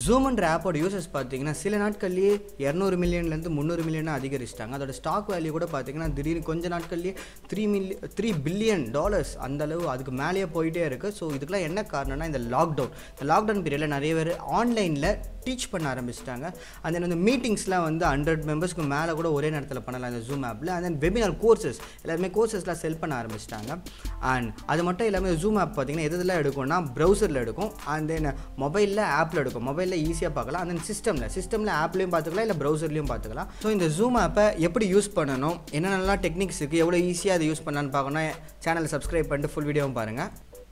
ஜூம்ன்ற ஆப்போட யூசர்ஸ் பார்த்தீங்கன்னா சில நாட்கள்லேயே இரநூறு மில்லியன்லேருந்து முந்நூறு மில்லியனாக அதிகரிச்சிட்டாங்க அதோட ஸ்டாக் வேல்யூ கூட பார்த்தீங்கன்னா திடீர்னு கொஞ்ச நாட்கள்லேயே three million three billion dollars அந்த அளவு அதுக்கு மேலேயே போயிட்டே இருக்குது ஸோ இதுக்கெல்லாம் என்ன காரணம்னா இந்த லாக்டவுன் இந்த லாக்டவுன் பீரியடில் நிறைய பேர் ஆன்லைனில் டீச் பண்ண ஆரம்பிச்சிட்டாங்க and then வந்து மீட்டிங்ஸ்லாம் வந்து ஹண்ட்ரட் மெம்பர்ஸ்க்கு மேலே கூட ஒரே நேரத்தில் பண்ணலாம் இந்த ஜூம் ஆப்பில் and then வெபினார் கோர்சஸ் எல்லாருமே கோர்சஸ்லாம் செல் பண்ண ஆரம்பிச்சிட்டாங்க அண்ட் அது மட்டும் இல்லாமல் ஜூம் ஆப் பார்த்தீங்கன்னா எது எதெல்லாம் எடுக்கும்னா ப்ரௌசரில் எடுக்கும் அண்ட் தென் மொபைலில் ஆப்பில் எடுக்கும் மொபைலில் ஈஸியாக பார்க்கலாம் and then சிஸ்டமில் சிஸ்டமில் ஆப்லேயும் பார்த்துக்கலாம் இல்லை ப்ரௌசர்லேயும் பார்த்துக்கலாம் ஸோ இந்த ஜூம் ஆப்பை எப்படி யூஸ் பண்ணணும் என்னென்னலாம் டெக்னிக்ஸ் இருக்குது எவ்வளோ ஈஸியாக அதை யூஸ் பண்ணலான்னு பார்க்கணும் சேனலை சப்ஸ்கிரைப் பண்ணிட்டு ஃபுல் வீடியோவும் பாருங்கள்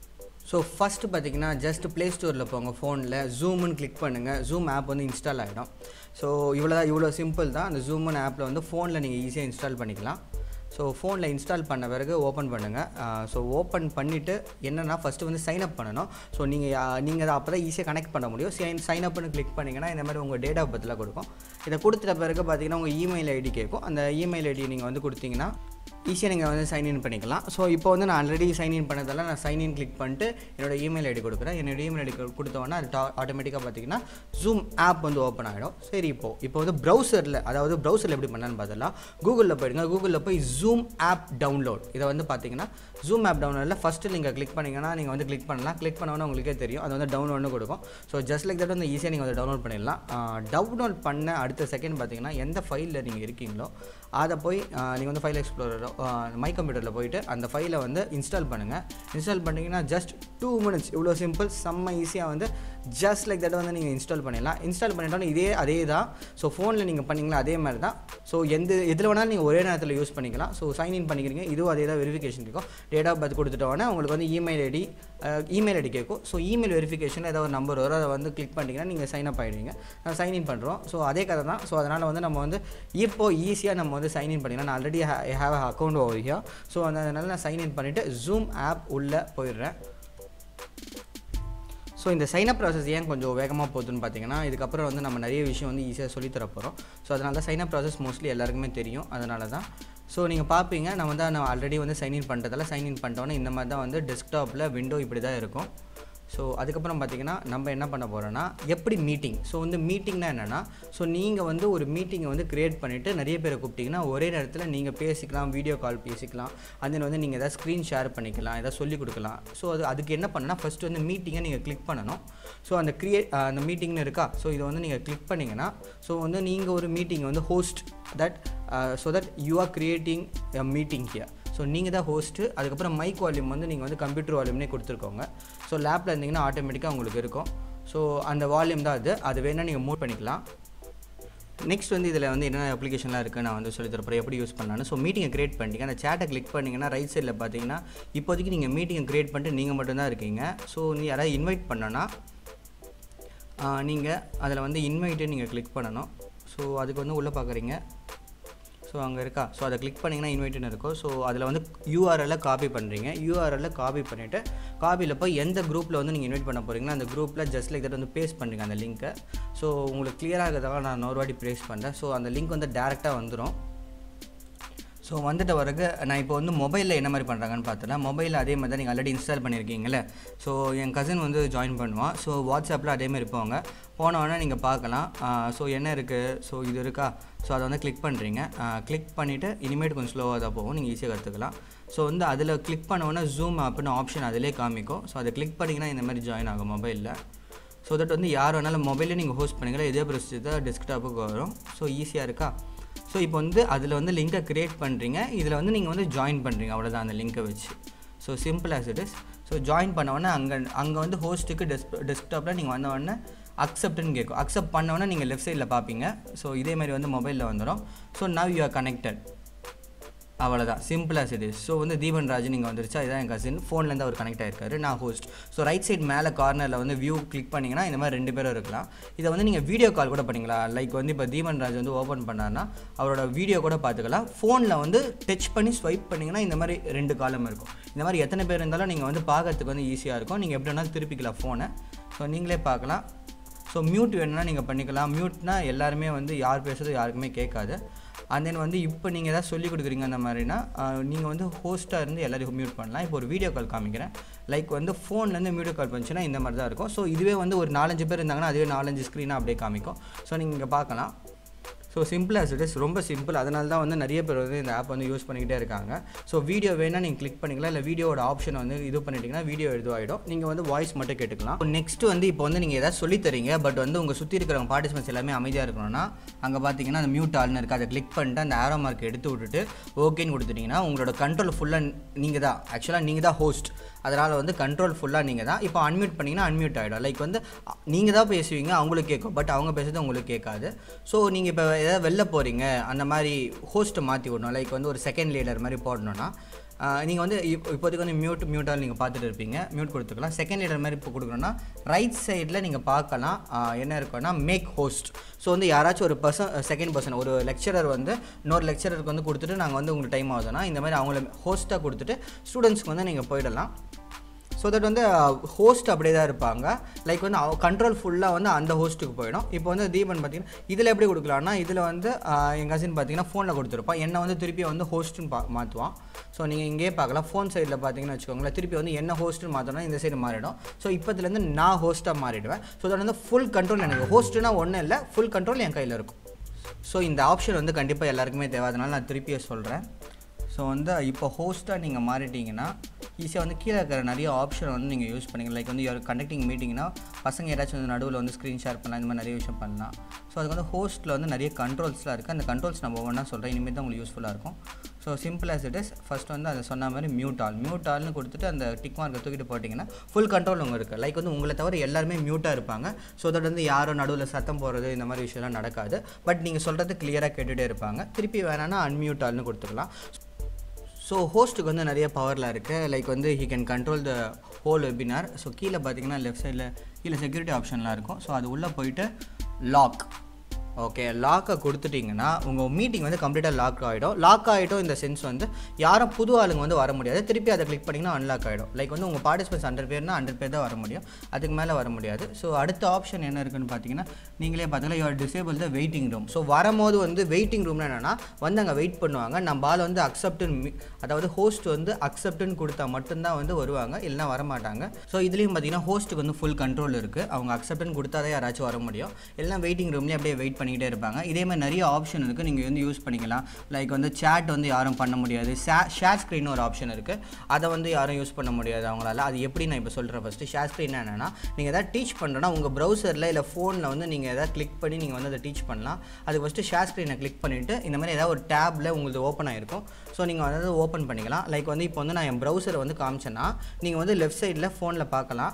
ஸோ ஃபஸ்ட்டு பார்த்தீங்கன்னா ஜஸ்ட் ப்ளே ஸ்டோரில் போங்க ஃபோனில் ஜூம்னு கிளிக் பண்ணுங்கள் ஜூம் ஆப் வந்து இன்ஸ்டால் ஆகிடும் ஸோ இவ்வளோ தான் இவ்வளோ சிம்பிள் தான் அந்த ஜூம்னு ஆப்பில் வந்து ஃபோனில் நீங்கள் ஈஸியாக இன்ஸ்டால் பண்ணிக்கலாம் ஸோ ஃபோனில் இன்ஸ்டால் பண்ண பிறகு ஓப்பன் பண்ணுங்கள் ஸோ ஓப்பன் பண்ணிவிட்டு என்னென்னா ஃபஸ்ட்டு வந்து சைன் அப் பண்ணணும் ஸோ நீங்கள் நீங்கள் அப்போ தான் ஈஸியாக கனெக்ட் பண்ண முடியும் சைன் சைன் அப்னு கிளிக் பண்ணிங்கன்னா இந்த மாதிரி உங்கள் டேட் ஆஃப் பர்த்தில் கொடுக்கும் இதை கொடுத்துட்ட பிறகு பார்த்தீங்கன்னா உங்கள் இமெயில் ஐடி கேட்கும் அந்த இமெயில் ஐடி நீங்கள் வந்து கொடுத்தீங்கன்னா ஈஸியாக நீங்கள் வந்து சைன்இன் பண்ணிக்கலாம் ஸோ இப்போ வந்து நான் ஆல்ரெடி சைன்இன் பண்ணதால நான் சைன்இன் கிளிக் பண்ணிட்டு என்னோட இமெயில் ஐடி கொடுக்குறேன் என்னோட இமெயில் ஐடி கொடுத்தோன்னா அது ஆட்டோமேட்டிக்காக பார்த்தீங்கன்னா ஜூம் ஆப் வந்து ஓப்பன் ஆகிடும் சரி இப்போ இப்போ வந்து ப்ரௌசரில் அதாவது ப்ரௌசரில் எப்படி பண்ணலான்னு பார்த்தலாம் கூகுளில் போயிடுங்க கூகுளில் போய் ஜூம் ஆப் டவுன்லோட் இதை வந்து பார்த்தீங்கன்னா ஜூம் ஆப் டவுன்லோடில் ஃபஸ்ட்டு நீங்கள் கிளிக் பண்ணிங்கன்னா நீங்கள் வந்து கிளிக் பண்ணலாம் கிளிக் பண்ணோன்னா உங்களுக்கே தெரியும் அது வந்து டவுன்லோட்னு கொடுக்கும் ஸோ ஜஸ்ட் லைக் தட் வந்து ஈஸியாக நீங்கள் வந்து டவுன்லோட் பண்ணிடலாம் டவுன்லோட் பண்ண அடுத்த செகண்ட் பார்த்தீங்கன்னா எந்த ஃபைலில் நீங்கள் இருக்கீங்களோ அதை போய் நீங்கள் வந்து ஃபைல் எக்ஸ்ப்ளோரரோ மை கம்ப்யூட்டரில் போயிட்டு அந்த ஃபைலை வந்து இன்ஸ்டால் பண்ணுங்கள் இன்ஸ்டால் பண்ணிங்கன்னா ஜஸ்ட் டூ மினிட்ஸ் இவ்வளோ சிம்பிள் செம்ம ஈஸியாக வந்து ஜஸ்ட் லைக் தட் வந்து நீங்கள் இன்ஸ்டால் பண்ணிடலாம் இன்ஸ்டால் பண்ணிட்டோன்னா இதே அதே தான் ஸோ ஃபோனில் நீங்கள் பண்ணிங்களா அதே மாதிரி தான் ஸோ எந்த எதில் வேணாலும் நீங்கள் ஒரே நேரத்தில் யூஸ் பண்ணிக்கலாம் ஸோ சைன்இன் பண்ணிக்கிறீங்க இதுவும் அதே தான் வெரிஃபிகேஷன் கேட்கும் டேட் ஆஃப் பர்த் கொடுத்துட்டோன்னா உங்களுக்கு வந்து இமெயில் ஐடி இமெயில் ஐடி கேட்கும் ஸோ இமெயில் வெரிஃபிகேஷன் ஏதாவது ஒரு நம்பர் வரும் அதை வந்து கிளிக் பண்ணிட்டீங்கன்னா நீங்கள் சைன் அப் ஆகிடுவீங்க சைன்இன் பண்ணுறோம் ஸோ அதே கதை தான் ஸோ அதனால் வந்து நம்ம வந்து இப்போ ஈஸியாக நம்ம வந்து சைன்இன் பண்ணிக்கலாம் நான் already have account over here so அதனால் நான் சைன்இன் பண்ணிவிட்டு ஜூம் ஆப் உள்ளே போயிடுறேன் ஸோ இந்த சைனப் ப்ராசஸ் ஏன் கொஞ்சம் வேகமாக போகுதுன்னு பார்த்தீங்கன்னா இதுக்கப்புறம் வந்து நம்ம நிறைய விஷயம் வந்து ஈஸியாக சொல்லித்தர போகிறோம் ஸோ அதனால தான் சைனப் ப்ராசஸ் மோஸ்ட்லி எல்லாருக்குமே தெரியும் அதனால தான் ஸோ நீங்கள் பார்ப்பீங்க நான் வந்து நான் ஆல்ரெடி வந்து சைன்இன் பண்ணுறதால சைன்இன் பண்ணிட்டோன்னே இந்த மாதிரி தான் வந்து டெஸ்க்டாப்பில் விண்டோ இப்படி தான் இருக்கும் ஸோ அதுக்கப்புறம் பார்த்தீங்கன்னா நம்ம என்ன பண்ண போகிறோன்னா எப்படி மீட்டிங் ஸோ வந்து மீட்டிங்னா என்னென்னா ஸோ நீங்கள் வந்து ஒரு மீட்டிங்கை வந்து க்ரியேட் பண்ணிவிட்டு நிறைய பேரை கூப்பிட்டிங்கன்னா ஒரே நேரத்தில் நீங்கள் பேசிக்கலாம் வீடியோ கால் பேசிக்கலாம் அது வந்து நீங்கள் எதாவது ஸ்க்ரீன் ஷேர் பண்ணிக்கலாம் எதாவது சொல்லிக் கொடுக்கலாம் ஸோ அது அதுக்கு என்ன பண்ணால் ஃபஸ்ட்டு வந்து மீட்டிங்கை நீங்கள் கிளிக் பண்ணணும் ஸோ அந்த க்ரியேட் அந்த மீட்டிங்னு இருக்கா ஸோ இதை வந்து நீங்கள் கிளிக் பண்ணிங்கன்னா ஸோ வந்து நீங்கள் ஒரு மீட்டிங்கை வந்து host that so that you are creating a meeting here so நீங்கள் தான் ஹோஸ்ட்டு அதுக்கப்புறம் மைக் வால்யூம் வந்து நீங்கள் வந்து கம்ப்யூட்டர் வால்யூம்னே கொடுத்துருக்கோங்க ஸோ லேப்பில் இருந்தீங்கன்னா ஆட்டோமேட்டிக்காக உங்களுக்கு இருக்கும் ஸோ அந்த வால்யூம் தான் அது அது வேணால் நீங்கள் மூவ் பண்ணிக்கலாம் நெக்ஸ்ட் வந்து இதில் வந்து என்னென்ன அப்ளிகேஷன்லாம் இருக்குது நான் வந்து சொல்லி தரப்போகிறேன் எப்படி யூஸ் பண்ணலான்னு ஸோ மீட்டிங்கை க்ரியேட் பண்ணிட்டீங்க அந்த சேட்டை கிளிக் பண்ணிங்கன்னா ரைட் சைடில் பார்த்தீங்கன்னா இப்போதைக்கு நீங்கள் மீட்டிங்கை க்ரியேட் பண்ணிட்டு நீங்கள் மட்டும்தான் இருக்கீங்க ஸோ நீ யாராவது இன்வைட் பண்ணனா நீங்கள் அதில் வந்து இன்வைட்டு நீங்கள் கிளிக் பண்ணணும் ஸோ அதுக்கு வந்து உள்ளே பார்க்குறீங்க ஸோ அங்கே இருக்கா ஸோ அதை கிளிக் பண்ணிங்கன்னா இன்வைட்டுன்னு இருக்கும் ஸோ அதில் வந்து யூஆர்எல்ல காப்பி பண்ணுறீங்க யூஆர்எல்ல காப்பி பண்ணிவிட்டு காப்பியில் போய் எந்த குரூப்பில் வந்து நீங்கள் இன்வைட் பண்ண போகிறீங்களோ அந்த குரூப்பில் ஜஸ்ட் லைக் தட் வந்து பேஸ்ட் பண்ணுறீங்க அந்த லிங்க்கை ஸோ உங்களுக்கு கிளியராக இருக்கிறதாக நான் இன்னொரு வாட்டி பேஸ்ட் பண்ணுறேன் ஸோ அந்த லிங்க் வந்து டேரெக்டாக வந்துடும் ஸோ வந்துட்ட பிறகு நான் இப்போ வந்து மொபைலில் என்ன மாதிரி பண்ணுறாங்கன்னு பார்த்தோன்னா மொபைலில் அதே மாதிரி தான் நீங்கள் ஆல்ரெடி இன்ஸ்டால் பண்ணியிருக்கீங்களே ஸோ என் கசின் வந்து ஜாயின் பண்ணுவான் ஸோ வாட்ஸ்அப்பில் அதே மாதிரி இருப்பாங்க போனவொடனே நீங்கள் பார்க்கலாம் ஸோ என்ன இருக்குது ஸோ இது இருக்கா ஸோ அதை வந்து கிளிக் பண்ணுறீங்க கிளிக் பண்ணிவிட்டு இனிமேட்டு கொஞ்சம் ஸ்லோவாக தான் போகும் நீங்கள் ஈஸியாக கற்றுக்கலாம் ஸோ வந்து அதில் கிளிக் பண்ணோன்னே ஜூம் ஆப்னு ஆப்ஷன் அதிலே காமிக்கும் ஸோ அதை கிளிக் பண்ணிங்கன்னா இந்த மாதிரி ஜாயின் ஆகும் மொபைலில் ஸோ தட் வந்து யார் வேணாலும் மொபைலே நீங்கள் ஹோஸ்ட் பண்ணிக்கலாம் இதே ப்ரொசீஜர் தான் டெஸ்க்டாப்புக்கு வரும் ஸோ ஈஸியாக இருக்கா ஸோ இப்போ வந்து அதில் வந்து லிங்கை க்ரியேட் பண்ணுறீங்க இதில் வந்து நீங்கள் வந்து ஜாயின் பண்ணுறீங்க அவ்வளோதான் அந்த லிங்கை வச்சு so simple as it is so join பண்ணவொடனே அங்கே அங்கே வந்து ஹோஸ்ட்டுக்கு டெஸ்க் டெஸ்க்டாப்பில் நீங்கள் வந்தவொடனே அக்செப்ட்னு கேட்கும் அக்செப்ட் பண்ணவொடனே நீங்கள் லெஃப்ட் சைடில் பார்ப்பீங்க ஸோ இதே மாதிரி வந்து மொபைலில் வந்துடும் so now you are connected அவ்வளோதான் simple as it is so வந்து தீபன் ராஜ் நீங்கள் வந்துருச்சா இதான் என் கசின் ஃபோன்லேருந்து அவர் கனெக்ட் ஆயிருக்காரு நான் ஹோஸ்ட் ஸோ ரைட் சைட் மேலே கார்னரில் வந்து வியூ கிளிக் பண்ணிங்கன்னா இந்த மாதிரி ரெண்டு பேரும் இருக்கலாம் இதை வந்து நீங்கள் வீடியோ கால் கூட பண்ணிக்கலாம் லைக் வந்து இப்போ தீபன் ராஜ் வந்து ஓப்பன் பண்ணார்னா அவரோட வீடியோ கூட பார்த்துக்கலாம் ஃபோனில் வந்து டச் பண்ணி ஸ்வைப் பண்ணிங்கன்னா இந்த மாதிரி ரெண்டு காலம் இருக்கும் இந்த மாதிரி எத்தனை பேர் இருந்தாலும் நீங்கள் வந்து பார்க்கறதுக்கு வந்து ஈஸியாக இருக்கும் நீங்கள் எப்படி வேணாலும் திருப்பிக்கலாம் ஃபோனை ஸோ நீங்களே பார்க்கலாம் ஸோ மியூட் வேணும்னா நீங்கள் பண்ணிக்கலாம் மியூட்னா எல்லாருமே வந்து யார் பேசுறது யாருக்குமே கேட்காது அண்ட் தென் வந்து இப்போ நீங்கள் ஏதாவது சொல்லி கொடுக்குறீங்க அந்த மாதிரினா நீங்கள் வந்து ஹோஸ்ட்டாக இருந்து எல்லாரையும் மியூட் பண்ணலாம் இப்போ ஒரு வீடியோ கால் காமிக்கிறேன் லைக் வந்து ஃபோன்லேருந்து வீடியோ கால் பண்ணுச்சுன்னா இந்த மாதிரி தான் இருக்கும் ஸோ இதுவே வந்து ஒரு நாலஞ்சு பேர் இருந்தாங்கன்னா அதுவே நாலஞ்சு ஸ்க்ரீனாக அப்படியே காமிக்கும் ஸோ நீங்கள் இங்கே பார்க்கலாம் so simple as it is ரொம்ப சிம்பிள் அதனால தான் வந்து நிறைய பேர் வந்து இந்த ஆப் வந்து யூஸ் பண்ணிக்கிட்டே இருக்காங்க ஸோ வீடியோ வேணால் நீங்கள் கிளிக் பண்ணிக்கலாம் இல்லை வீடியோட ஆப்ஷன் வந்து இது பண்ணிட்டீங்கன்னா வீடியோ இதுவாகிடும் நீங்கள் வந்து வாய்ஸ் மட்டும் கேட்டுக்கலாம் நெக்ஸ்ட் வந்து இப்போ வந்து நீங்கள் ஏதாவது சொல்லித் தரீங்க பட் வந்து உங்கள் சுற்றி இருக்கிறவங்க பார்ட்டிசிபென்ட்ஸ் எல்லாமே அமைதியாக இருக்கணும்னா அங்கே பார்த்தீங்கன்னா அந்த மியூட் ஆல்னு இருக்குது அதை கிளிக் பண்ணிட்டு அந்த ஆரோ மார்க் எடுத்து விட்டுட்டு ஓகேன்னு கொடுத்துட்டிங்கன்னா உங்களோட கண்ட்ரோல் ஃபுல்லாக நீங்கள் தான் ஆக்சுவலாக நீங்கள் தான் ஹோஸ்ட் அதனால் வந்து கண்ட்ரோல் ஃபுல்லாக நீங்கள் தான் இப்போ அன்மியூட் பண்ணிங்கன்னா அன்மியூட் ஆகிடும் லைக் வந்து நீங்கள் தான் பேசுவீங்க அவங்களுக்கு கேட்கும் பட் அவங்க பேசுறது உங்களுக்கு கேட்காது ஸோ நீங்கள் இப்போ ஏதாவது வெளில போகிறீங்க அந்த மாதிரி ஹோஸ்ட்டை மாற்றி விடணும் லைக் வந்து ஒரு செகண்ட் லீடர் மாதிரி போடணும்னா நீங்கள் வந்து இப்போ இப்போதைக்கு வந்து மியூட் மியூட்டால் நீங்கள் பார்த்துட்டு இருப்பீங்க மியூட் கொடுத்துக்கலாம் செகண்ட் லீடர் மாதிரி இப்போ கொடுக்கணும்னா ரைட் சைடில் நீங்கள் பார்க்கலாம் ஆஹ் என்ன இருக்குன்னா மேக் ஹோஸ்ட் ஸோ வந்து யாராச்சும் ஒரு பர்சன் செகண்ட் பர்சன் ஒரு லெக்சரர் வந்து இன்னொரு லெக்சரருக்கு வந்து கொடுத்துட்டு நாங்கள் வந்து உங்களுக்கு டைம் ஆகுதுன்னா இந்த மாதிரி அவங்கள ஹோஸ்ட்டாக கொடுத்துட்டு ஸ்டூடெண்ட்ஸ்க்கு வந்து நீங்கள் போயிடலாம் ஸோ தட் வந்து ஹோஸ்ட் அப்படியே தான் இருப்பாங்க லைக் வந்து கண்ட்ரோல் ஃபுல்லாக வந்து அந்த ஹோஸ்ட்டுக்கு போயிடும் இப்போ வந்து தீபன் பார்த்தீங்கன்னா இதில் எப்படி கொடுக்கலாம்னா இதில் வந்து எங்கள் கசின் பார்த்தீங்கன்னா ஃபோனில் கொடுத்துருப்பான் என்னை வந்து திருப்பி வந்து ஹோஸ்ட்டுன்னு பா மாற்றுவான் ஸோ நீங்கள் இங்கேயே பார்க்கலாம் ஃபோன் சைடில் பார்த்தீங்கன்னு வச்சுக்கோங்களேன் திருப்பி வந்து என்ன ஹோஸ்ட்டுன்னு மாற்றோம்னா இந்த சைடு மாறிடும் ஸோ இப்போதுலேருந்து நான் ஹோஸ்ட்டாக மாறிடுவேன் ஸோ தட் வந்து ஃபுல் கண்ட்ரோல் எனக்கு ஹோஸ்ட்டுனா ஒன்றும் இல்லை ஃபுல் கண்ட்ரோல் என் கையில் இருக்கும் ஸோ இந்த ஆப்ஷன் வந்து கண்டிப்பாக எல்லாருக்குமே தேவை அதனால நான் திருப்பியே சொல்கிறேன் ஸோ வந்து இப்போ ஹோஸ்ட்டாக நீங்கள் மாறிட்டீங்கன்னா ஈஸியாக வந்து கீழே இருக்கிற நிறைய ஆப்ஷன் வந்து நீங்கள் யூஸ் பண்ணிக்கலாம் லைக் வந்து யார் கண்டக்டிங் மீட்டிங்னா பசங்க யாராச்சும் வந்து நடுவில் வந்து ஸ்க்ரீன் ஷேர் பண்ணலாம் இந்த மாதிரி நிறைய விஷயம் பண்ணலாம் ஸோ அதுக்கு வந்து ஹோஸ்ட்டில் வந்து நிறைய கண்ட்ரோல்ஸ்லாம் இருக்குது அந்த கண்ட்ரோல்ஸ் நம்ம ஒவ்வொன்றா சொல்கிறேன் இனிமேல் தான் உங்களுக்கு யூஸ்ஃபுல்லாக இருக்கும் so simple as it is first வந்து அதை சொன்ன மாதிரி மியூட் ஆல் மியூட் ஆல்னு கொடுத்துட்டு அந்த டிக் மார்க்கை தூக்கிட்டு போட்டிங்கன்னா ஃபுல் கண்ட்ரோல் உங்க இருக்குது லைக் வந்து உங்களை தவிர எல்லாருமே மியூட்டாக இருப்பாங்க ஸோ தட் வந்து யாரும் நடுவில் சத்தம் போடுறது இந்த மாதிரி விஷயம்லாம் நடக்காது பட் நீங்கள் சொல்கிறது கிளியராக கேட்டுகிட்டே இருப்பாங்க திருப்பி வேணான்னா அன்மியூட் ஆல்னு கொடுத்துக்கலாம் ஸோ ஹோஸ்ட்டுக்கு வந்து நிறைய பவரில் இருக்குது லைக் வந்து he can control the whole webinar so கீழே பார்த்தீங்கன்னா லெஃப்ட் சைடில் கீழே செக்யூரிட்டி ஆப்ஷன்லாம் இருக்கும் ஸோ அது உள்ளே போயிட்டு லாக் ஓகே லாக்கை கொடுத்துட்டிங்கன்னா உங்கள் மீட்டிங் வந்து கம்ப்ளீட்டாக லாக் ஆகிடும் லாக் ஆகிட்டும் இந்த சென்ஸ் வந்து யாரும் புது ஆளுங்க வந்து வர முடியாது திருப்பி அதை கிளிக் பண்ணிங்கன்னா அன்லாக் ஆகிடும் லைக் வந்து உங்கள் பார்ட்டிசிபென்ட்ஸ் ஹண்ட்ரட் பேர்னா ஹண்ட்ரட் பேர் தான் வர முடியும் அதுக்கு மேலே வர முடியாது ஸோ அடுத்த ஆப்ஷன் என்ன இருக்குன்னு பார்த்தீங்கன்னா நீங்களே பார்த்தீங்கன்னா you are disable the waiting room so வரும்போது வந்து வெயிட்டிங் ரூம்னா என்னென்னா வந்து அங்கே வெயிட் பண்ணுவாங்க நம்ம ஆள் வந்து அக்செப்ட்னு அதாவது ஹோஸ்ட் வந்து அக்செப்ட்னு கொடுத்தா மட்டும்தான் வந்து வருவாங்க இல்லைனா வர மாட்டாங்க ஸோ இதுலேயும் பார்த்தீங்கன்னா ஹோஸ்ட்டுக்கு வந்து ஃபுல் கண்ட்ரோல் இருக்குது அவங்க அக்செப்ட்னு கொடுத்தா தான் யாராச்சும் வர முடியும் இல்லைனா வெயிட்டிங் ரூம்லேயே அப்படியே வெயிட் பண்ணிக்கிட்டே இருப்பாங்க இதே மாதிரி நிறைய ஆப்ஷன் இருக்குது நீங்கள் வந்து யூஸ் பண்ணிக்கலாம் லைக் வந்து சேட் வந்து யாரும் பண்ண முடியாது ஷேர் ஸ்க்ரீன் ஒரு ஆப்ஷன் இருக்குது அதை வந்து யாரும் யூஸ் பண்ண முடியாது அவங்களால அது எப்படி நான் இப்போ சொல்கிறேன் ஃபஸ்ட்டு ஷேர் ஸ்க்ரீன் என்னென்னா நீங்கள் எதாவது டீச் பண்ணுறோன்னா உங்கள் ப்ரௌசரில் இல்லை ஃபோனில் வந்து நீங்கள் எதாவது கிளிக் பண்ணி நீங்கள் வந்து அதை டீச் பண்ணலாம் அதுக்கு ஃபஸ்ட்டு ஷேர் ஸ்க்ரீனை கிளிக் பண்ணிவிட்டு இந்த மாதிரி ஏதாவது ஒரு டேப்பில் உங்களுக்கு ஓப்பன் ஆகிருக்கும் ஸோ நீங்கள் வந்து ஓப்பன் பண்ணிக்கலாம் லைக் வந்து இப்போ வந்து நான் என் ப்ரௌசரை வந்து காமிச்சேன்னா நீங்கள் வந்து லெஃப்ட் சைடில் ஃபோனில் பார்க்கலாம்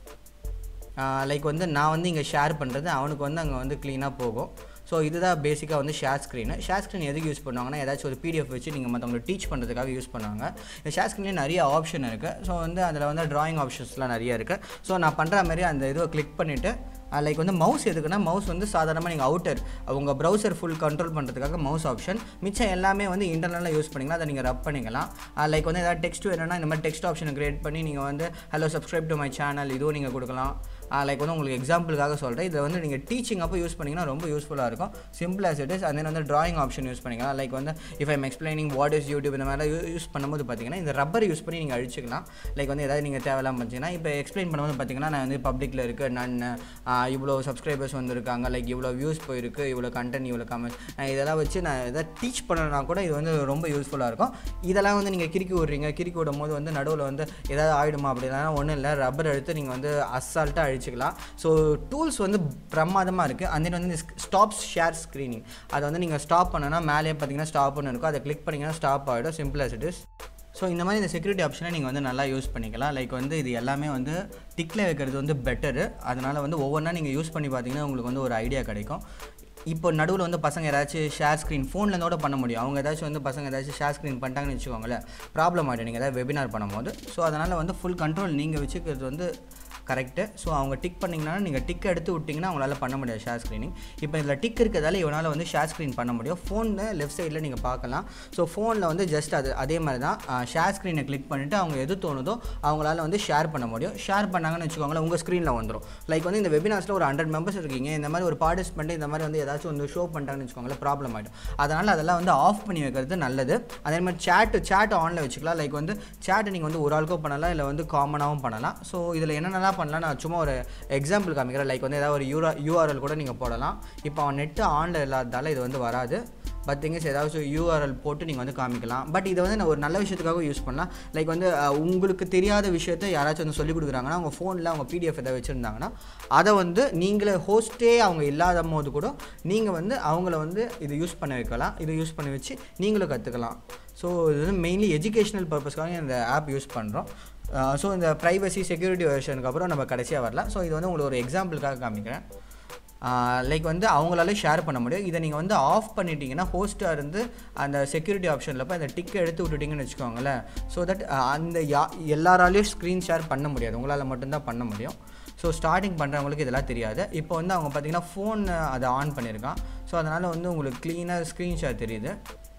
லைக் வந்து நான் வந்து இங்கே ஷேர் பண்ணுறது அவனுக்கு வந்து அங்கே வந்து க்ளீனாக போகும் ஸோ இதுதான் பேசிக்காக வந்து ஷேர் ஸ்க்ரீனு ஷேர் ஸ்க்ரீன் எதுக்கு யூஸ் பண்ணுவாங்கன்னா ஏதாச்சும் ஒரு பிடிஎஃப் வச்சு நீங்கள் மற்றவங்களுக்கு டீச் பண்ணுறதுக்காக யூஸ் பண்ணுவாங்க இந்த ஷேர் ஸ்க்ரீன்லேயே நிறைய ஆப்ஷன் இருக்குது ஸோ வந்து அதில் வந்து ட்ராயிங் ஆப்ஷன்ஸ்லாம் நிறைய இருக்குது ஸோ நான் பண்ணுற மாதிரி அந்த இதுவை கிளிக் பண்ணிவிட்டு லைக் வந்து மவுஸ் எதுக்குன்னா மவுஸ் வந்து சாதாரணமாக நீங்கள் அவுட்டர் உங்கள் ப்ரௌசர் ஃபுல் கண்ட்ரோல் பண்ணுறதுக்காக மவுஸ் ஆப்ஷன் மிச்சம் எல்லாமே வந்து இன்டர்னலாக யூஸ் பண்ணிக்கலாம் அதை நீங்கள் ரப் பண்ணிக்கலாம் லைக் வந்து ஏதாவது டெக்ஸ்ட் வேணும்னா இந்த மாதிரி டெக்ஸ்ட் ஆப்ஷனை கிரியேட் பண்ணி நீங்கள் வந்து hello subscribe to my channel இதுவும் நீங்கள் கொடுக்கலாம் லைக் வந்து உங்களுக்கு எக்ஸாம்பிளுக்காக சொல்கிறேன் இதை வந்து நீங்கள் டீச்சிங் அப்போ யூஸ் பண்ணிங்கன்னா ரொம்ப யூஸ்ஃபுல்லாக இருக்கும் simple as it is and then வந்து ட்ராயிங் ஆப்ஷன் யூஸ் பண்ணிக்கலாம் லைக் வந்து if I'm explaining what is YouTube இந்த மாதிரிலாம் யூஸ் பண்ணும்போது பார்த்தீங்கன்னா இந்த ரப்பர் யூஸ் பண்ணி நீங்கள் அழிச்சிக்கலாம் லைக் வந்து ஏதாவது நீங்கள் தேவையில்லாம பண்ணிங்கன்னா இப்போ எக்ஸ்பிளைன் பண்ணும்போது பார்த்தீங்கன்னா நான் வந்து பப்ளிக்கில் இருக்குது நான் ஆஹ், இவ்வளோ சப்ஸ்கிரைபர்ஸ் வந்திருக்காங்க லைக் இவ்வளோ வியூஸ் போயிருக்கு இவ்வளோ கண்டென்ட் இவ்வளோ கமெண்ட் நான் இதெல்லாம் வச்சு நான் எதாவது டீச் பண்ணனா கூட இது வந்து ரொம்ப யூஸ்ஃபுல்லாக இருக்கும் இதெல்லாம் வந்து நீங்கள் கிறுக்கி விட்றீங்க கிறுக்கி விடும் போது வந்து நடுவில் வந்து ஏதாவது ஆகிடுமா அப்படின்னா ஒன்றும் இல்லை ரப்பர் எடுத்து நீங்கள் வந்து அசால்ட்டாக அழிச்சிக்கலாம் ஸோ டூல்ஸ் வந்து பிரமாதமாக இருக்குது அந்த வந்து இந்த ஸ்டாப் ஷேர் ஸ்க்ரீனிங் அதை வந்து நீங்கள் ஸ்டாப் பண்ணனா மேலேயே பார்த்தீங்கன்னா ஸ்டாப்னு இருக்கும் அதை கிளிக் பண்ணிங்கன்னா ஸ்டாப் ஆகிடும் simple as it is so இந்த மாதிரி இந்த செக்யூரிட்டி ஆப்ஷனை நீங்கள் வந்து நல்லா யூஸ் பண்ணிக்கலாம் லைக் வந்து இது எல்லாமே வந்து டிக்கில் வைக்கிறது வந்து பெட்டரு அதனால் வந்து ஒவ்வொன்றா நீங்கள் யூஸ் பண்ணி பார்த்தீங்கன்னா உங்களுக்கு வந்து ஒரு ஐடியா கிடைக்கும் இப்போ நடுவில் வந்து பசங்க ஏதாச்சும் ஷேர் ஸ்க்ரீன் ஃபோன்லேருந்தோட பண்ண முடியும் அவங்க ஏதாச்சும் வந்து பசங்க ஏதாச்சும் ஷேர் ஸ்க்ரீன் பண்ணிட்டாங்கன்னு வச்சுக்கோங்களேன் ப்ராப்ளம் ஆகிடும் நீங்கள் ஏதாவது வெபினார் பண்ணும்போது ஸோ அதனால் வந்து ஃபுல் கண்ட்ரோல் நீங்கள் வச்சுக்கிறது வந்து கரெக்டு ஸோ அவங்க டிக் பண்ணிங்கன்னா நீங்கள் டிக் எடுத்து விட்டிங்கன்னா அவங்களால பண்ண முடியாது ஷேர் ஸ்க்ரீனிங் இப்போ இதில் டிக் இருக்கிறதால இவனால் வந்து ஷேர் ஸ்க்ரீன் பண்ண முடியும் ஃபோனில் லெஃப்ட் சைடில் நீங்கள் பார்க்கலாம் ஸோ ஃபோனில் வந்து ஜஸ்ட் அது அதே மாதிரி தான் ஷேர் ஸ்க்ரீனை கிளிக் பண்ணிவிட்டு அவங்க எது தோணுதோ அவங்களால வந்து ஷேர் பண்ண முடியும் ஷேர் பண்ணாங்கன்னு வச்சுக்கோங்களேன் உங்கள் ஸ்க்ரீனில் வந்துடும் லைக் வந்து இந்த வெபினார்ஸில் ஒரு ஹண்ட்ரட் மெம்பர்ஸ் இருக்கீங்க இந்த மாதிரி ஒரு பார்ட்டிசிபெண்ட் இந்த மாதிரி வந்து ஏதாவது யாராச்சும் வந்து ஷோ பண்ணிட்டாங்கன்னு வச்சுக்கோங்களேன் ப்ராப்ளம் ஆகிடும் அதனால் அதெல்லாம் வந்து ஆஃப் பண்ணி வைக்கிறது நல்லது அதே மாதிரி சேட்டு சேட் ஆனில் வச்சுக்கலாம் லைக் வந்து சேட்டை நீங்கள் வந்து ஒரு ஆளுக்கோ பண்ணலாம் இல்லை வந்து காமனாகவும் பண்ணலாம் ஸோ இதில் என்னென்னலாம் பண்ணலாம் நான் சும்மா ஒரு எக்ஸாம்பிள் காமிக்கிறேன் லைக் வந்து ஏதாவது ஒரு யூரா யூஆர்எல் கூட நீங்கள் போடலாம் இப்போ அவன் நெட்டு ஆனில் இல்லாததால் இது வந்து வராது பட் திங்ஸ் ஏதாச்சும் யூஆர்எல் போட்டு நீங்கள் வந்து காமிக்கலாம் பட் இதை வந்து நான் ஒரு நல்ல விஷயத்துக்காக யூஸ் பண்ணலாம் லைக் வந்து அஹ், உங்களுக்கு தெரியாத விஷயத்த யாராச்சும் வந்து சொல்லிக் கொடுக்குறாங்கன்னா அவங்க ஃபோனில் அவங்க பிடிஎஃப் எதாவது வச்சுருந்தாங்கன்னா அதை வந்து நீங்களே ஹோஸ்ட்டே அவங்க இல்லாத போது கூட நீங்கள் வந்து அவங்கள வந்து இது யூஸ் பண்ண வைக்கலாம் இதை யூஸ் பண்ணி வச்சு நீங்களும் கற்றுக்கலாம் ஸோ இது வந்து மெயின்லி எஜுகேஷனல் பர்பஸ்க்காக இந்த ஆப் யூஸ் பண்ணுறோம் ஸோ இந்த ப்ரைவசி செக்யூரிட்டி வெர்ஷனுக்கு அப்புறம் நம்ம கடைசியாக வரலாம் ஸோ இது வந்து உங்களுக்கு ஒரு எக்ஸாம்பிளுக்காக காமிக்கிறேன் லைக் வந்து அவங்களால ஷேர் பண்ண முடியும் இதை நீங்கள் வந்து ஆஃப் பண்ணிட்டீங்கன்னா ஹோஸ்ட்டாக இருந்து அந்த செக்யூரிட்டி ஆப்ஷனில் போய் அந்த டிக்கை எடுத்து விட்டுட்டீங்கன்னு வச்சுக்கோங்களேன் ஸோ தட் அந்த யா எல்லாராலையும் ஸ்க்ரீன் ஷேர் பண்ண முடியாது உங்களால் மட்டும்தான் பண்ண முடியும் ஸோ ஸ்டார்டிங் பண்ணுறவங்களுக்கு இதெல்லாம் தெரியாது இப்போ வந்து அவங்க பார்த்தீங்கன்னா ஃபோன் அதை ஆன் பண்ணியிருக்கான் ஸோ அதனால் வந்து உங்களுக்கு க்ளீனாக ஸ்க்ரீன் ஷேர் தெரியுது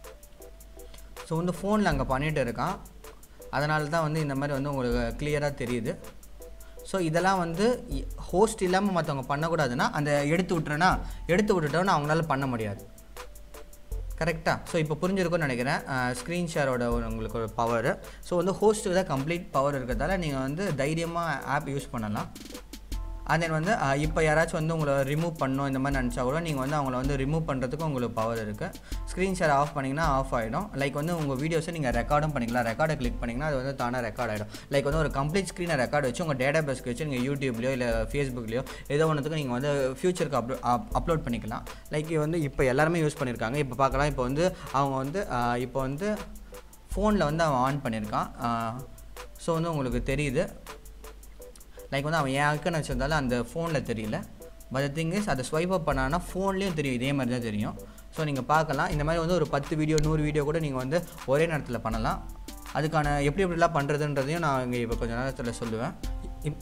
ஸோ வந்து ஃபோனில் அங்கே பண்ணிகிட்டு இருக்கான் அதனால தான் வந்து இந்த மாதிரி வந்து உங்களுக்கு கிளியராக தெரியுது ஸோ இதெல்லாம் வந்து ஹோஸ்ட் இல்லாமல் மற்றவங்க பண்ணக்கூடாதுன்னா அந்த எடுத்து விட்டுறேன்னா எடுத்து விட்டுட்டோன்னா அவங்களால பண்ண முடியாது கரெக்டாக ஸோ இப்போ புரிஞ்சிருக்கும்னு நினைக்கிறேன் ஸ்க்ரீன் ஷேரோட ஒரு உங்களுக்கு ஒரு பவர் ஸோ வந்து ஹோஸ்ட்டுக்கு தான் கம்ப்ளீட் பவர் இருக்கிறதால நீங்கள் வந்து தைரியமாக ஆப் யூஸ் பண்ணலாம் and then வந்து அஹ், இப்போ யாராச்சும் வந்து உங்களை ரிமூவ் பண்ணணும் இந்த மாதிரி நினச்சா கூட நீங்கள் வந்து அவங்கள வந்து ரிமூவ் பண்ணுறதுக்கு உங்களுக்கு பவர் இருக்குது ஸ்க்ரீன் ஷேர் ஆஃப் பண்ணிங்கன்னா ஆஃப் ஆகிடும் லைக் வந்து உங்கள் வீடியோஸை நீங்கள் ரெக்கார்டும் பண்ணிக்கலாம் ரெக்கார்டை கிளிக் பண்ணிங்கன்னா அது வந்து தானாக ரெக்கார்ட் ஆகிடும் லைக் வந்து ஒரு கம்ப்ளீட் ஸ்க்ரீனை ரெக்கார்ட் வச்சு உங்கள் டேட்டா பேஸ்க்கு வச்சு நீங்கள் யூடியூப்லையோ இல்லை ஃபேஸ்புக்லையோ ஏதோ ஒன்றுத்துக்கு நீங்கள் வந்து ஃபியூச்சருக்கு அப்லோ அப்லோட் பண்ணிக்கலாம் லைக் வந்து இப்போ எல்லாருமே யூஸ் பண்ணியிருக்காங்க இப்போ பார்க்கலாம் இப்போ வந்து அவங்க வந்து அஹ், இப்போ வந்து ஃபோனில் வந்து அவன் ஆன் பண்ணியிருக்கான் ஸோ வந்து உங்களுக்கு தெரியுது லைக் வந்து அவன் என் ஐக்கன் வச்சிருந்தாலும் அந்த ஃபோனில் தெரியல பட் திங் இஸ் அதை ஸ்வைப் அப் பண்ணான்னா ஃபோன்லேயும் தெரியும் இதே மாதிரி தான் தெரியும் ஸோ நீங்கள் பார்க்கலாம் இந்த மாதிரி வந்து ஒரு பத்து வீடியோ நூறு வீடியோ கூட நீங்கள் வந்து ஒரே நேரத்தில் பண்ணலாம் அதுக்கான எப்படி எப்படிலாம் பண்ணுறதுன்றதையும் நான் இங்கே இப்போ கொஞ்சம் நேரத்தில் சொல்லுவேன் இப்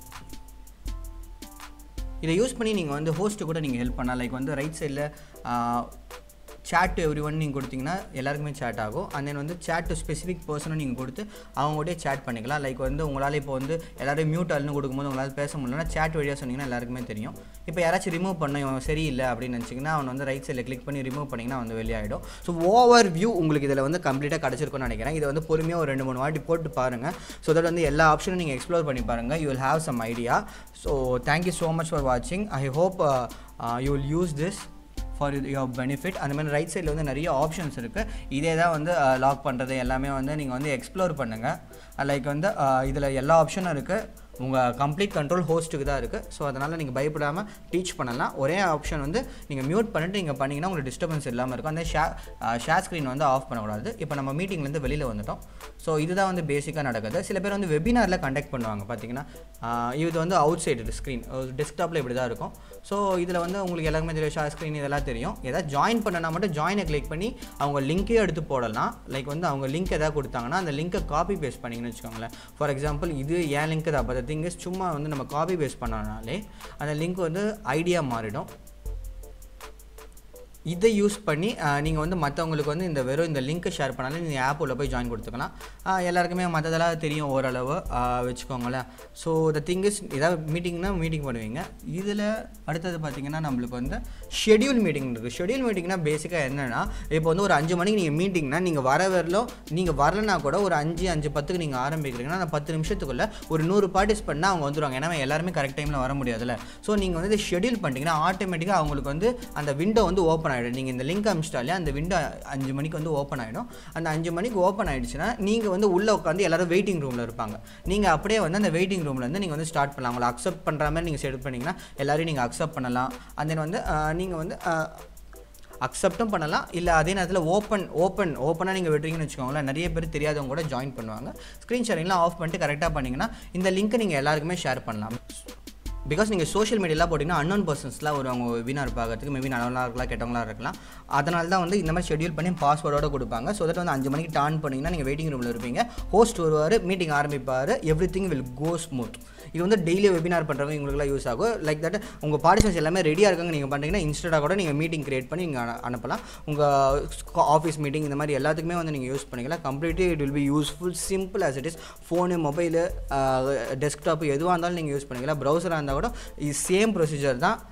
இதை யூஸ் பண்ணி நீங்கள் வந்து ஹோஸ்ட்டு கூட நீங்கள் ஹெல்ப் பண்ணலாம் லைக் வந்து ரைட் சைடில் chat எவ்ரி ஒன் நீங்கள் கொடுத்தீங்கன்னா எல்லாருக்குமே chat ஆகும் and then வந்து chat to ஸ்பெசிஃபிக் பர்சனும் நீங்கள் கொடுத்து அவங்க கூடயே chat பண்ணிக்கலாம் லைக் வந்து உங்களால் இப்போ வந்து எல்லாரையும் மியூட் ஆள்னு கொடுக்கும்போது உங்களால் பேச முடியலன்னா chat வழியாக சொன்னீங்கன்னா எல்லாருக்குமே தெரியும் இப்போ யாராச்சும் ரிமூவ் பண்ண இவன் சரியில்லை அப்படின்னு நினச்சிங்கன்னா அவன் வந்து ரைட் சைடில் கிளிக் பண்ணி ரிமூவ் பண்ணிங்கன்னா வந்து வெளியாகிடும் ஸோ ஓவர் வியூ உங்களுக்கு இதில் வந்து கம்ப்ளீட்டாக கிடச்சிருக்கும்னு நினைக்கிறேன் இதை வந்து பொறுமையாக ஒரு ரெண்டு மூணு வாட்டி போட்டு பாருங்கள் ஸோ தட் வந்து எல்லா ஆப்ஷனும் நீங்கள் எக்ஸ்ப்ளோர் பண்ணி பாருங்கள் you will have some idea so thank you so much for வாட்சிங் I hope you will use this for your benefit அந்த மாதிரி ரைட் சைடில் வந்து நிறைய ஆப்ஷன்ஸ் இருக்குது இதே தான் வந்து லாக் பண்ணுறது எல்லாமே வந்து நீங்கள் வந்து எக்ஸ்ப்ளோர் பண்ணுங்கள் லைக் வந்து இதில் எல்லா ஆப்ஷனும் இருக்குது உங்கள் கம்ப்ளீட் கண்ட்ரோல் ஹோஸ்ட்டுக்கு தான் இருக்குது ஸோ அதனால் நீங்கள் பயப்படாமல் டீச் பண்ணலாம் ஒரே ஆப்ஷன் வந்து நீங்கள் மியூட் பண்ணிட்டு நீங்கள் பண்ணிங்கன்னா உங்களுக்கு டிஸ்டர்பன்ஸ் இல்லாமல் இருக்கும் அந்த ஷே ஷேர் ஸ்க்ரீன் வந்து ஆஃப் பண்ணக்கூடாது இப்போ நம்ம மீட்டிங்லேருந்து வெளியில் வந்துட்டோம் ஸோ இதுதான் வந்து பேசிக்காக நடக்குது சில பேர் வந்து வெபினாரில் கண்டக்ட் பண்ணுவாங்க பார்த்தீங்கன்னா ஆஹ் இது வந்து அவுட் சைடு ஸ்க்ரீன் டெஸ்க்டாப்பில் இப்படி தான் இருக்கும் ஸோ இதில் வந்து உங்களுக்கு எல்லாருமே தெரியும் ஷேர் ஸ்க்ரீன் இதெல்லாம் தெரியும் ஏதாவது ஜாயின் பண்ணனா மட்டும் ஜாயினை கிளிக் பண்ணி அவங்க லிங்க்கையும் எடுத்து போடலாம் லைக் வந்து அவங்க லிங்க் எதாவது கொடுத்தாங்கன்னா அந்த லிங்க்கை காப்பி பேஸ்ட் பண்ணிங்கன்னு வச்சுக்கோங்களேன் ஃபார் எக்ஸாம்பிள் இது என் லிங்க் தான் பட் திங் இஸ் சும்மா வந்து நம்ம காப்பி பேஸ்ட் பண்ணனாலே அந்த லிங்க் வந்து ஐடியா மாறிடும் இதை யூஸ் பண்ணி நீங்கள் வந்து மற்றவங்களுக்கு வந்து இந்த வெறும் இந்த லிங்க்கை ஷேர் பண்ணாலும் நீங்கள் ஆப் உள்ள போய் ஜாயின் கொடுத்துக்கலாம் ஆஹ் எல்லாருக்குமே மற்றதெல்லாம் தெரியும் ஓரளவு ஆஹ் வச்சுக்கோங்களேன் ஸோ த திங் இஸ் ஏதாவது மீட்டிங்னா மீட்டிங் பண்ணுவீங்க இதில் அடுத்தது பார்த்தீங்கன்னா நம்மளுக்கு வந்து ஷெடியூல் மீட்டிங் இருக்குது ஷெடியூல் மீட்டிங்னா பேசிக்காக என்னென்னா இப்போ வந்து ஒரு அஞ்சு மணிக்கு நீங்கள் மீட்டிங்னா நீங்கள் வர வரலும் நீங்கள் வரலனா கூட ஒரு அஞ்சு அஞ்சு பத்துக்கு நீங்கள் ஆரம்பிக்கிறீங்கன்னா அந்த பத்து நிமிஷத்துக்குள்ளே ஒரு நூறு பார்ட்டிஸ் பண்ணால் அவங்க வந்துடுவாங்க ஏன்னா எல்லாருமே கரெக்ட் டைமில் வர முடியாதுல்ல ஸோ நீங்கள் வந்து இதை ஷெடியூல் பண்ணிட்டீங்கன்னா ஆட்டோமேட்டிக்காக அவங்களுக்கு வந்து அந்த விண்டோ வந்து ஓப்பன் ஆகிடும் நீங்கள் இந்த லிங்க் அமிச்சிட்டாலே அந்த விண்டோ அஞ்சு மணிக்கு வந்து ஓப்பன் ஆகிடும் அந்த அஞ்சு மணிக்கு ஓப்பன் ஆகிடுச்சுன்னா நீங்கள் வந்து உள்ளே உட்காந்து எல்லாரும் வெயிட்டிங் ரூமில் இருப்பாங்க நீங்கள் அப்படியே வந்து அந்த வெயிட்டிங் ரூமில் வந்து நீங்கள் வந்து ஸ்டார்ட் பண்ணலாம் அவங்களை அக்செப்ட் பண்ணுற மாதிரி நீங்கள் செட் பண்ணிங்கன்னா எல்லாரையும் நீங்கள் அக்செப்ட் பண்ணலாம் and then வந்து நீங்கள் வந்து அக்செப்டும் பண்ணலாம் இல்லை அதே நேரத்தில் ஓப்பன் ஓப்பன் ஓப்பனாக நீங்கள் விட்டுறீங்கன்னு வச்சுக்கோங்களேன் நிறைய பேர் தெரியாதவங்க கூட ஜாயின் பண்ணுவாங்க ஸ்க்ரீன் ஷேரிங்லாம் ஆஃப் பண்ணிட்டு கரெக்டாக பண்ணிங்கன்னா இந்த லிங்க்கை நீங்கள் எல்லாருக்குமே ஷேர் பண்ணலாம் பிகாஸ் நீங்கள் சோஷியல் மீடியாலாம் போட்டிங்கன்னா அன்னோன் பர்சன்ஸ்லாம் வருவாங்க வெபினார் பார்க்கறதுக்கு மேபி நல்லவங்களா இருக்கலாம் கெட்டவங்களா இருக்கலாம் அதனால தான் வந்து இந்த மாதிரி ஷெட்யூல் பண்ணி பாஸ்வேர்டோட கொடுப்பாங்க ஸோ தட் வந்து அஞ்சு மணிக்கு டான் பண்ணிங்கன்னா நீங்கள் வெயிட்டிங் ரூமில் இருப்பீங்க ஹோஸ்ட் வருவார் மீட்டிங் ஆரம்பிப்பார் everything will go smooth இது வந்து டெய்லி வெபினார் பண்ணுறவங்க இவங்களுக்குலாம் யூஸ் ஆகும் லைக் தட் உங்கள் பார்ட்டிசன்ஸ் எல்லாமே ரெடியாக இருக்காங்க நீங்கள் பண்ணுறீங்கன்னா இன்ஸ்டடாக கூட நீங்கள் மீட்டிங் கிரியேட் பண்ணி நீங்கள் அனுப்பலாம் உங்கள் ஆஃபீஸ் மீட்டிங் இந்த மாதிரி எல்லாத்துக்குமே வந்து நீங்கள் யூஸ் பண்ணிக்கலாம் completely it will be useful simple as it is phone mobile desktop எதுவாக இருந்தாலும் நீங்கள் யூஸ் பண்ணிக்கலாம் ப்ரௌசராக இருந்தால் கூட இது சேம் ப்ரொசீஜர் தான்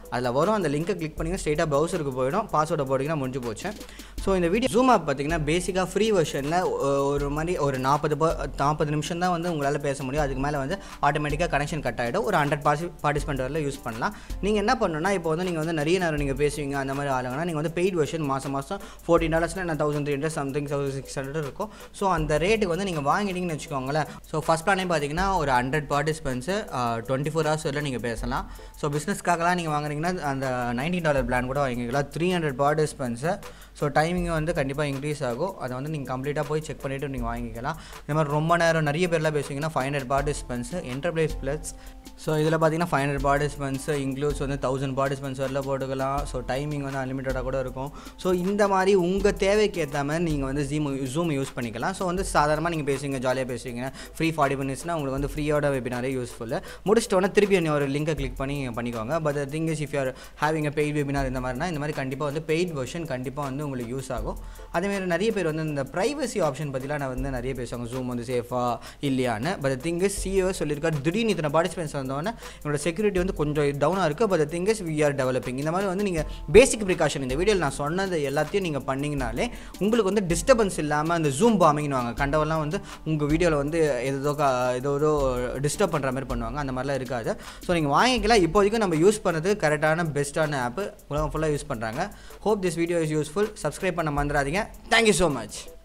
அதில் வரும் அந்த லிங்கை கிளிக் பண்ணிங்கன்னா ஸ்ட்ரெயிட்டாக ப்ரௌசருக்கு போயிடும் பாஸ்வேர்டை போட்டிங்கன்னா முடிஞ்சு போச்சு ஸோ இந்த வீடியோ ஜூம் ஆப் பார்த்தீங்கன்னா பேசிக்காக ஃப்ரீ வெர்ஷனில் ஒரு மாதிரி ஒரு நாற்பது நாற்பது நிமிஷம் தான் வந்து உங்களால் பேச முடியும் அதுக்கு மேலே வந்து ஆட்டோமேட்டிக்காக கனெக்ஷன் கட் ஆகிடும் ஒரு ஹண்ட்ரட் பார்ட்டி பார்ட்டிசிபெண்ட் வரல யூஸ் பண்ணலாம் நீங்கள் என்ன பண்ணணும்னா இப்போ வந்து நீங்கள் வந்து நிறைய நேரம் நீங்கள் பேசுவீங்க அந்த மாதிரி ஆளுங்கன்னா நீங்கள் வந்து பெய்ட் வெர்ஷன் மாதம் மாதம் ஃபோர்டீன் டாலர்ஸ்னால் நான் thousand three hundred something thousand six hundred இருக்கும் ஸோ அந்த ரேட்டுக்கு வந்து நீங்கள் வாங்கிட்டீங்கன்னு வச்சுக்கோங்களேன் ஸோ ஃபஸ்ட் பிளானே பார்த்தீங்கன்னா ஒரு hundred participants twenty four hours வரல நீங்கள் பேசலாம் ஸோ பிஸ்னஸ்க்காகலாம் நீங்கள் வாங்குறீங்கன்னா அந்த நைன்டீன் டாலர் பிளான் கூட வாங்கிக்கலாம் three hundred participants so timing வந்து கண்டிப்பாக இன்க்ரீஸ் ஆகும் அதை வந்து நீங்கள் கம்ப்ளீட்டாக போய் செக் பண்ணிவிட்டு நீங்கள் வாங்கிக்கலாம் இந்த மாதிரி ரொம்ப நேரம் நிறைய பேர்லாம் பேசுவீங்கன்னா five hundred participants enterprise plus so இதில் பார்த்தீங்கன்னா ஃபைவ் ஹண்ட்ரட் பார்ட்டிசிபென்ட்ஸ் இன்க்ளூட்ஸ் வந்து தௌசண்ட் பார்ட்டிசிபென்ட்ஸ் வரல போட்டுக்கலாம் ஸோ டைமிங் வந்து அன்லிமிட்டடாக கூட இருக்கும் ஸோ இந்த மாதிரி உங்கள் தேவைக்கு ஏற்ற மாதிரி நீங்கள் வந்து ஜீம் ஜூம் யூஸ் பண்ணிக்கலாம் ஸோ வந்து சாதாரணமாக நீங்கள் பேசுவீங்க ஜாலியாக பேசுவீங்க ஃப்ரீ ஃபார்ட்டி மினிட்ஸ்னால் உங்களுக்கு வந்து ஃப்ரீயோட வெபினாரே யூஸ்ஃபுல் முடிச்சிட்டு உடனே திருப்பி என்ன ஒரு லிங்கை கிளிக் பண்ணி பண்ணிக்கோங்க but thing is if you are having a paid webinar இந்த மாதிரினா இந்த மாதிரி கண்டிப்பாக வந்து பெய்ட் வெர்ஷன் கண்டிப்பாக வந்து உங்களுக்கு யூஸ் ஆகும் அதேமாதிரி நிறைய பேர் வந்து இந்த ப்ரைவசி ஆப்ஷன் பற்றிலாம் நான் வந்து நிறைய பேசுவாங்க ஜூம் வந்து சேஃபாக இல்லையான்னு பட் திங் இஸ் சிஓ சொல்லியிருக்காரு திடீர்னு இத்தனை பார்ட்டிசிபென்ட்ஸ் வந்தோடனே என்னோட செக்யூரிட்டி வந்து கொஞ்சம் டவுனாக இருக்குது but thing is we are developing இந்த மாதிரி வந்து நீங்கள் பேசிக் ப்ரிகாஷன் இந்த வீடியோவில் நான் சொன்னது எல்லாத்தையும் நீங்கள் பண்ணிங்கனாலே உங்களுக்கு வந்து டிஸ்டர்பன்ஸ் இல்லாமல் அந்த ஜூம் பாமிங்னு வாங்க கண்டவெல்லாம் வந்து உங்கள் வீடியோவில் வந்து ஏதோ க- ஏதோ ஏதோ டிஸ்டர்ப் பண்ணுற மாதிரி பண்ணுவாங்க அந்த மாதிரிலாம் இருக்காது ஸோ நீங்கள் வாங்கிக்கலாம் இப்போதைக்கும் நம்ம யூஸ் பண்ணுறது கரெக்டான பெஸ்ட்டான ஆப்பு உலகம் ஃபுல்லாக யூஸ் பண்ணுறாங்க hope this video is useful subscribe பண்ண மறந்துடாதீங்க தேங்க்யூ ஸோ மச்